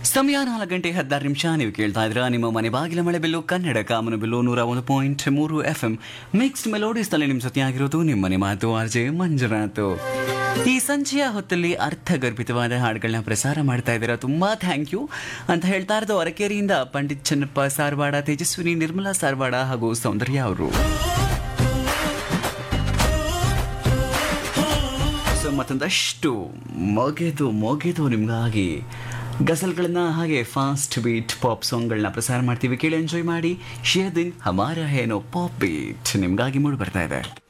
ಸಮಯ ನಾಲ್ಕು ಗಂಟೆ ಹದಿನಾರು ನಿಮಿಷ ನೀವು ಕೇಳ್ತಾ ಇದ್ರ ನಿಮ್ಮ ಮನೆ ಬಾಗಿಲ ಮಳೆ ಬಿಲ್ಲು ಕನ್ನಡ ಕಾಮನ ಬಿಲ್ಲು ನೂರ ಒಂದು ಪಾಯಿಂಟ್ ಮೂರು ಎಫ್ ಎಂ ಮಿಕ್ಸ್ಡ್ ಮೆಲೋಡಿಸ್ನಲ್ಲಿ ನಿಮ್ಮ ಜೊತೆಯಾಗಿರೋದು ನಿಮ್ಮ ಮನೆ ಮಾತು ಆರ್ ಜೆ ಮಂಜುನಾಥ್ ಈ ಸಂಜೆಯ ಹೊತ್ತಲ್ಲಿ ಅರ್ಥಗರ್ಭಿತವಾದ ಹಾಡುಗಳನ್ನ ಪ್ರಸಾರ ಮಾಡ್ತಾ ಇದ್ದೀರಾ ತುಂಬಾ ಥ್ಯಾಂಕ್ ಯು ಅಂತ ಹೇಳ್ತಾ ಇರೋದು ಅರಕೇರಿಯಿಂದ ಪಂಡಿತ್ ಚನ್ನಪ್ಪ ಸಾರವಾಡ ತೇಜಸ್ವಿನಿ ನಿರ್ಮಲಾ ಸಾರವಾಡ ಹಾಗೂ ಸೌಂದರ್ಯ ಅವರು ಸೊ ಮತ್ತೊಂದಷ್ಟು ಮೊಗೆದು ಮೊಗೆದು ನಿಮಗಾಗಿ ಗಜಲ್ಗಳನ್ನ ಹಾಗೆ ಫಾಸ್ಟ್ ಬೀಟ್ ಪಾಪ್ ಸಾಂಗ್ಗಳನ್ನ ಪ್ರಸಾರ ಮಾಡ್ತೀವಿ ಕೇಳಿ ಎಂಜಾಯ್ ಮಾಡಿ ಶೇ ದಿನ್ ಹಮಾರ ಹೇನೋ ಪಾಪ್ ಬೀಟ್ ನಿಮಗಾಗಿ ಮೂಡಿ ಬರ್ತಾ ಇದೆ